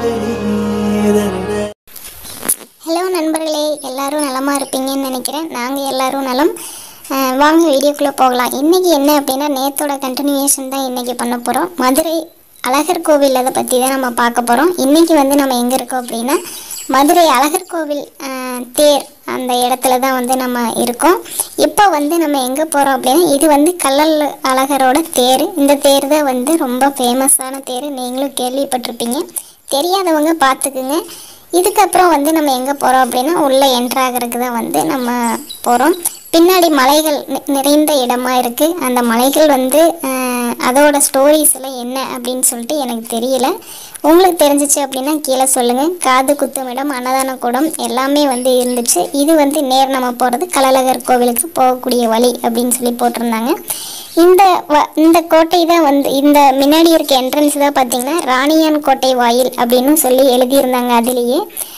hello நண்பர்களே எல்லாரும் நலமாக இருப்பீங்கன்னு நினைக்கிறேன் நாங்கள் எல்லாரும் நலம் அஹ் வாங்க வீடியோக்குள்ளே போகலாம் இன்றைக்கி என்ன அப்படின்னா நேத்தோட கண்டினியூஷன் தான் இன்றைக்கி பண்ண போகிறோம் மதுரை அழகர் கோவில் அதை பற்றி தான் நம்ம பார்க்க போகிறோம் இன்றைக்கி வந்து நம்ம எங்கே இருக்கோம் அப்படின்னா மதுரை அழகர் கோவில் அஹ், தேர் அந்த இடத்துல தான் வந்து நம்ம இருக்கோம் இப்போ வந்து நம்ம எங்கே போகிறோம் அப்படின்னா இது வந்து கல்லல் அழகரோட தேர் இந்த தேர் தான் வந்து ரொம்ப ஃபேமஸான தேர் நீங்களும் கேள்விப்பட்டிருப்பீங்க தெரியாதவங்க பார்த்துக்குங்க இதுக்கப்புறம் வந்து நம்ம எங்கே போகிறோம் அப்படின்னா உள்ளே என்ட்ராகிறதுக்கு தான் வந்து நம்ம போகிறோம் பின்னாடி மலைகள் நி- நிறைந்த இடமா இருக்குது அந்த மலைகள் வந்து அஹ், அதோட ஸ்டோரிஸ் எல்லாம் என்ன அப்படின்னு சொல்லிட்டு எனக்கு தெரியல உங்களுக்கு தெரிஞ்சிச்சு அப்படின்னா கீழே சொல்லுங்கள் காது குத்துமிடம் அன்னதான கூடம் எல்லாமே வந்து இருந்துச்சு இது வந்து நேர் நம்ம போகிறது கள்ளழகர் கோவிலுக்கு போகக்கூடிய வழி அப்படின்னு சொல்லி போட்டிருந்தாங்க இந்த வ- இந்த கோட்டை தான் வந்து இந்த முன்னாடி இருக்க என்ட்ரன்ஸ் தான் பார்த்தீங்கன்னா ராணியான் கோட்டை வாயில் அப்படின்னு சொல்லி எழுதியிருந்தாங்க அதுலேயே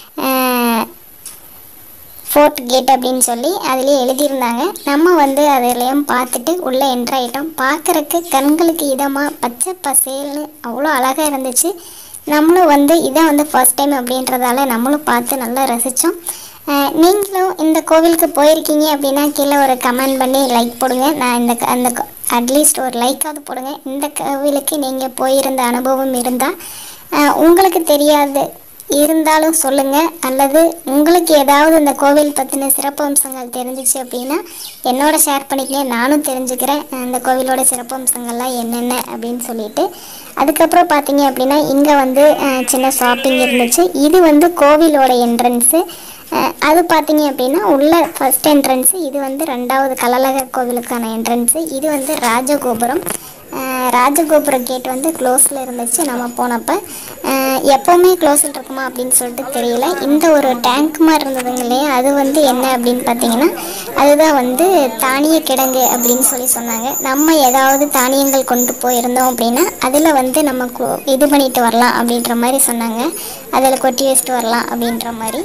ஃபோர்ட் கேட் அப்படின்னு சொல்லி அதுலேயே எழுதியிருந்தாங்க நம்ம வந்து அதிலையும் பார்த்துட்டு உள்ளே என்ட்ராயிட்டோம் பார்க்குறக்கு கண்களுக்கு இதமாக பச்சை பசேல்னு அவ்வளோ அழகாக இருந்துச்சு நம்மளும் வந்து இதான் வந்து ஃபர்ஸ்ட் டைம் அப்படின்றதால நம்மளும் பார்த்து நல்லா ரசித்தோம் நீங்களும் இந்த கோவிலுக்கு போயிருக்கீங்க அப்படின்னா கீழே ஒரு கமெண்ட் பண்ணி லைக் போடுங்க நான் இந்த க- அந்த அட்லீஸ்ட் ஒரு லைக்காவது போடுங்க இந்த கோவிலுக்கு நீங்கள் போயிருந்த அனுபவம் இருந்தால் உங்களுக்கு தெரியாது இருந்தாலும் சொல்லுங்கள் அல்லது உங்களுக்கு ஏதாவது இந்த கோவில் பற்றின சிறப்பம்சங்கள் தெரிஞ்சிச்சு அப்படின்னா என்னோட ஷேர் பண்ணிக்கங்க நானும் தெரிஞ்சுக்கிறேன் அந்த கோவிலோட சிறப்பம்சங்கள்லாம் என்னென்ன அப்படின்னு சொல்லிட்டு அதுக்கப்புறம் பார்த்தீங்க அப்படின்னா இங்கே வந்து அஹ், சின்ன ஷாப்பிங் இருந்துச்சு இது வந்து கோவிலோட என்ட்ரன்ஸு அது பார்த்தீங்க அப்படின்னா உள்ள ஃபர்ஸ்ட் என்ட்ரன்ஸு இது வந்து ரெண்டாவது கள்ளழகர் கோவிலுக்கான என்ட்ரன்ஸு இது வந்து ராஜகோபுரம் அஹ் ராஜகோபுர கேட் வந்து க்ளோஸில் இருந்துச்சு நம்ம போனப்போ அஹ் எப்போவுமே க்ளோஸில் இருக்குமா அப்படின்னு சொல்லிட்டு தெரியல இந்த ஒரு டேங்க் மாதிரி இருந்ததுங்க இல்லையா அது வந்து என்ன அப்படின்னு பார்த்தீங்கன்னா அதுதான் வந்து தானிய கிடங்கு அப்படின்னு சொல்லி சொன்னாங்க நம்ம ஏதாவது தானியங்கள் கொண்டு போயிருந்தோம் அப்படின்னா அதில் வந்து நம்ம கு- இது பண்ணிட்டு வரலாம் அப்படின்ற மாதிரி சொன்னாங்க அதில் கொட்டி வச்சுட்டு வரலாம் அப்படின்ற மாதிரி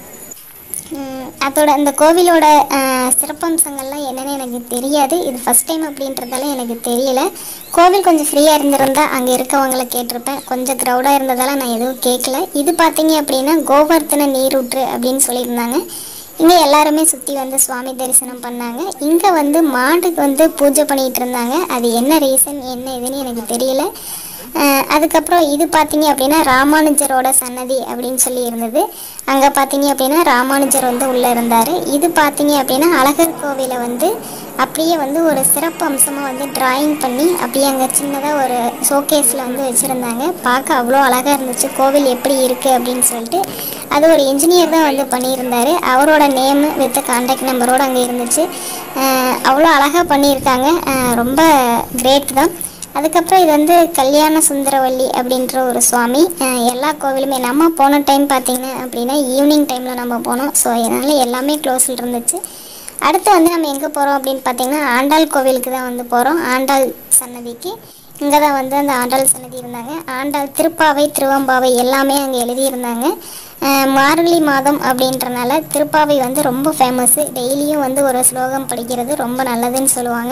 ம், அதோட அந்த கோவிலோட அஹ், சிறப்பம்சங்கள்லாம் என்னன்னு எனக்கு தெரியாது இது ஃபஸ்ட் டைம் அப்படின்றதால எனக்கு தெரியல கோவில் கொஞ்சம் ஃப்ரீயாக இருந்திருந்தா அங்கே இருக்கவங்கள கேட்டிருப்பேன் கொஞ்சம் க்ரௌடாக இருந்ததால நான் எதுவும் கேட்கல இது பார்த்தீங்க அப்படின்னா கோவர்த்தன நீரூற்று அப்படின்னு சொல்லியிருந்தாங்க இங்கே எல்லாருமே சுற்றி வந்து சுவாமி தரிசனம் பண்ணாங்க இங்கே வந்து மாட்டுக்கு வந்து பூஜை பண்ணிகிட்டு இருந்தாங்க அது என்ன ரீசன் என்ன இதுன்னு எனக்கு தெரியல அஹ் அதுக்கப்புறம் இது பார்த்தீங்க அப்படின்னா ராமானுஜரோட சன்னதி அப்படின்னு சொல்லி இருந்தது அங்கே பார்த்தீங்க அப்படின்னா ராமானுஜர் வந்து உள்ளே இருந்தார் இது பார்த்தீங்க அப்படின்னா அழகர் கோவிலை வந்து அப்படியே வந்து ஒரு சிறப்பு அம்சமாக வந்து டிராயிங் பண்ணி அப்படியே அங்கே சின்னதாக ஒரு ஷோகேஸில் வந்து வச்சுருந்தாங்க பார்க்க அவ்வளோ அழகாக இருந்துச்சு கோவில் எப்படி இருக்குது அப்படின்னு சொல்லிட்டு அது ஒரு இன்ஜினியர் தான் வந்து பண்ணியிருந்தாரு அவரோட நேமு வித் கான்டாக்ட் நம்பரோடு அங்கே இருந்துச்சு அஹ் அவ்வளோ அழகாக பண்ணியிருக்காங்க அஹ் ரொம்ப கிரேட் தான் அதுக்கப்புறம் இது வந்து கல்யாண சுந்தரவல்லி அப்படின்ற ஒரு சுவாமி அஹ் எல்லா கோவிலுமே நம்ம போன டைம் பார்த்தீங்க அப்படின்னா ஈவினிங் டைமில் நம்ம போனோம் ஸோ அதனால் எல்லாமே க்ளோஸில் இருந்துச்சு அடுத்து வந்து நம்ம எங்கே போகிறோம் அப்படின்னு பார்த்தீங்கன்னா ஆண்டாள் கோவிலுக்கு தான் வந்து போகிறோம் ஆண்டாள் சன்னதிக்கு இங்கே தான் வந்து அந்த ஆண்டாள் சன்னதி இருந்தாங்க ஆண்டாள் திருப்பாவை திருவம்பாவை எல்லாமே அங்கே எழுதியிருந்தாங்க அஹ் மார்கழி மாதம் அப்படின்றனால திருப்பாவை வந்து ரொம்ப ஃபேமஸ்ஸு டெய்லியும் வந்து ஒரு ஸ்லோகம் படிக்கிறது ரொம்ப நல்லதுன்னு சொல்லுவாங்க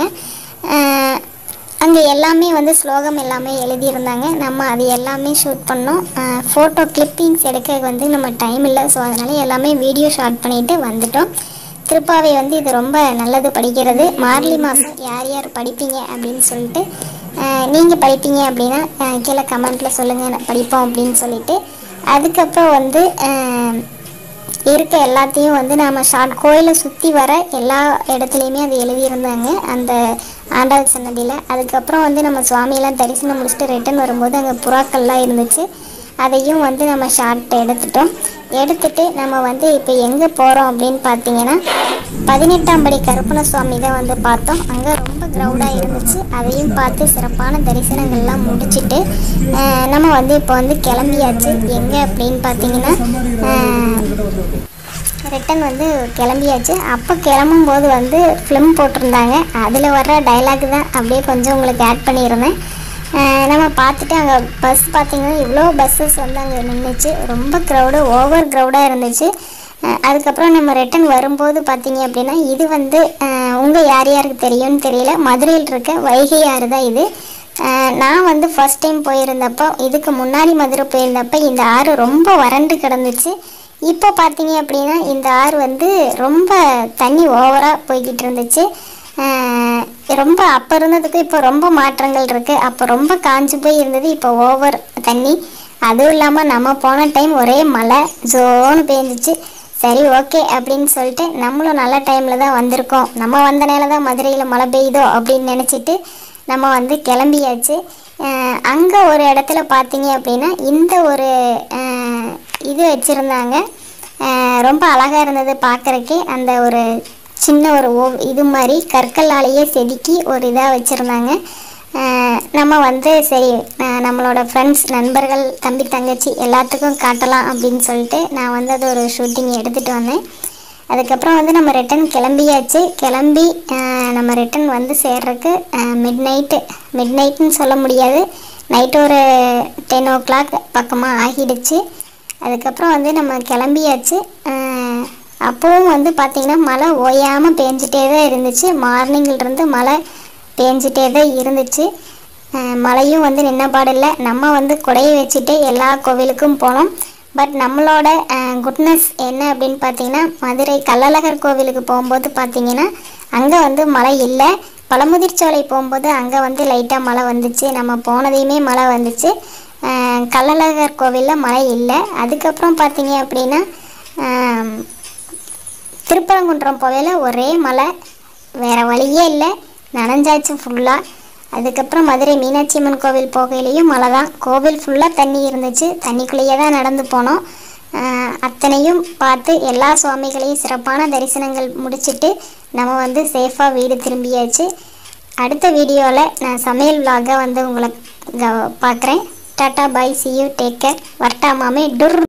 அஹ் அங்கே எல்லாமே வந்து ஸ்லோகம் எல்லாமே எழுதியிருந்தாங்க நம்ம அது எல்லாமே ஷூட் பண்ணோம் ஃபோட்டோ கிளிப்பிங்ஸ் எடுக்க வந்து நம்ம டைம் இல்லை ஸோ அதனால் எல்லாமே வீடியோ ஷாட் பண்ணிவிட்டு வந்துட்டோம் திருப்பாவை வந்து இது ரொம்ப நல்லது படிக்கிறது மார்கழி மாதம் யார் யார் படிப்பீங்க அப்படின்னு சொல்லிட்டு நீங்கள் படிப்பீங்க அப்படின்னா அஹ், கீழே கமெண்ட்டில் சொல்லுங்கள் படிப்போம் அப்படின்னு சொல்லிட்டு அதுக்கப்புறம் வந்து அஹ், இருக்க எல்லாத்தையும் வந்து நாம் ஷார்ட் கோயிலை சுற்றி வர எல்லா இடத்துலையுமே அது எழுதியிருந்தாங்க அந்த ஆண்டாள் சன்னதியில் அதுக்கப்புறம் வந்து நம்ம சுவாமியெல்லாம் தரிசனம் முடிச்சுட்டு ரிட்டர்ன் வரும்போது அங்கே புறாக்கள்லாம் இருந்துச்சு அதையும் வந்து நம்ம ஷார்ட் எடுத்துட்டோம் எடுத்துட்டு நம்ம வந்து இப்போ எங்கே போகிறோம் அப்படின்னு பார்த்தீங்கன்னா பதினெட்டாம் படி கருப்பண சுவாமி தான் வந்து பார்த்தோம் அங்கே ரொம்ப க்ரௌடாக இருந்துச்சு அதையும் பார்த்து சிறப்பான தரிசனங்கள்லாம் முடிச்சுட்டு அஹ், நம்ம வந்து இப்போ வந்து கிளம்பியாச்சு எங்கே அப்படின்னு பார்த்தீங்கன்னா ரிட்டன் வந்து கிளம்பியாச்சு அப்போ கிளம்பும்போது வந்து ஃபிலிம் போட்டிருந்தாங்க அதில் வர்ற டைலாக் தான் அப்படியே கொஞ்சம் உங்களுக்கு ஆட் பண்ணியிருந்தேன் அஹ் நம்ம பார்த்துட்டு அங்கே பஸ் பார்த்தீங்கன்னா இவ்வளோ பஸ்ஸஸ் வந்து அங்கே நின்றுச்சு ரொம்ப க்ரௌடு ஓவர் க்ரௌடாக இருந்துச்சு அஹ் அதுக்கப்புறம் நம்ம ரிட்டன் வரும்போது பார்த்தீங்க அப்படின்னா இது வந்து உங்கள் யார் யாருக்கு தெரியும்னு தெரியல மதுரையில் இருக்க வைகை ஆறு தான் இது அஹ் நான் வந்து ஃபர்ஸ்ட் டைம் போயிருந்தப்போ இதுக்கு முன்னாடி மதுரை போயிருந்தப்போ இந்த ஆறு ரொம்ப வறண்டு கிடந்துச்சு இப்போ பார்த்தீங்க அப்படின்னா இந்த ஆறு வந்து ரொம்ப தண்ணி ஓவராக போய்கிட்டு இருந்துச்சு அஹ் ரொம்ப அப்போ இருந்ததுக்கு இப்போ ரொம்ப மாற்றங்கள் இருக்குது அப்போ ரொம்ப காஞ்சு போய் இருந்தது இப்போ ஓவர் தண்ணி அதுவும் இல்லாமல் நம்ம போன டைம் ஒரே மழை ஜோன்னு பேஞ்சிச்சு சரி ஓகே அப்படின்னு சொல்லிட்டு நம்மளும் நல்ல டைமில் தான் வந்திருக்கோம் நம்ம வந்த நேரம் தான் மதுரையில் மழை பெய்யுதோ அப்படின்னு நினச்சிட்டு நம்ம வந்து கிளம்பியாச்சு அங்கே ஒரு இடத்துல பார்த்தீங்க அப்படின்னா இந்த ஒரு அஹ், இது வச்சுருந்தாங்க ரொம்ப அழகாக இருந்தது பார்க்குறக்கே அந்த ஒரு சின்ன ஒரு ஓ இது மாதிரி கற்களாலேயே செதுக்கி ஒரு இதாக வச்சுருந்தாங்க நம்ம வந்து சரி அஹ், நம்மளோட ஃப்ரெண்ட்ஸ் நண்பர்கள் தம்பி தங்கச்சி எல்லாத்துக்கும் காட்டலாம் அப்படின்னு சொல்லிட்டு நான் வந்து அது ஒரு ஷூட்டிங் எடுத்துகிட்டு வந்தேன் அதுக்கப்புறம் வந்து நம்ம ரிட்டன் கிளம்பியாச்சு கிளம்பி அஹ், நம்ம ரிட்டன் வந்து சேர்றதுக்கு மிட் நைட்டு மிட் நைட்டுன்னு சொல்ல முடியாது நைட்டு ஒரு டென் ஓ கிளாக் பக்கமாக ஆகிடுச்சு அதுக்கப்புறம் வந்து நம்ம கிளம்பியாச்சு அஹ், அப்போவும் வந்து பார்த்திங்கன்னா மழை ஓயாமல் பேஞ்சிட்டே தான் இருந்துச்சு மார்னிங்கிலிருந்து மழை பேஞ்சிட்டே தான் இருந்துச்சு அஹ், மழையும் வந்து நின்ன பாடில்லை நம்ம வந்து குடையை வச்சுட்டு எல்லா கோவிலுக்கும் போனோம் பட் நம்மளோட குட்னஸ் என்ன அப்படின்னு பார்த்தீங்கன்னா மதுரை கள்ளழகர் கோவிலுக்கு போகும்போது பார்த்தீங்கன்னா அங்கே வந்து மழை இல்லை பழமுதிர்ச்சோலை போகும்போது அங்கே வந்து லைட்டாக மழை வந்துச்சு நம்ம போனதையுமே மழை வந்துச்சு அஹ், கள்ளழகர் கோவிலில் மழை இல்லை அதுக்கப்புறம் பார்த்தீங்க அப்படின்னா அஹ், திருப்பரங்குன்றம் போகையில் ஒரே மழை வேறு வழியே இல்லை நனைஞ்சாச்சு ஃபுல்லாக அதுக்கப்புறம் மதுரை மீனாட்சி அம்மன் கோவில் போகையிலையும் மழை தான் கோவில் ஃபுல்லாக தண்ணி இருந்துச்சு தண்ணிக்குள்ளேயே தான் நடந்து போனோம் ஆஹ் அத்தனையும் பார்த்து எல்லா சுவாமிகளையும் சிறப்பான தரிசனங்கள் முடிச்சிட்டு நம்ம வந்து சேஃபாக வீடு திரும்பியாச்சு அடுத்த வீடியோவில் நான் சமையல் vlog-அ வந்து உங்களை க பார்க்குறேன் tata bye see you take care வர்ட்டா மாமே டுர்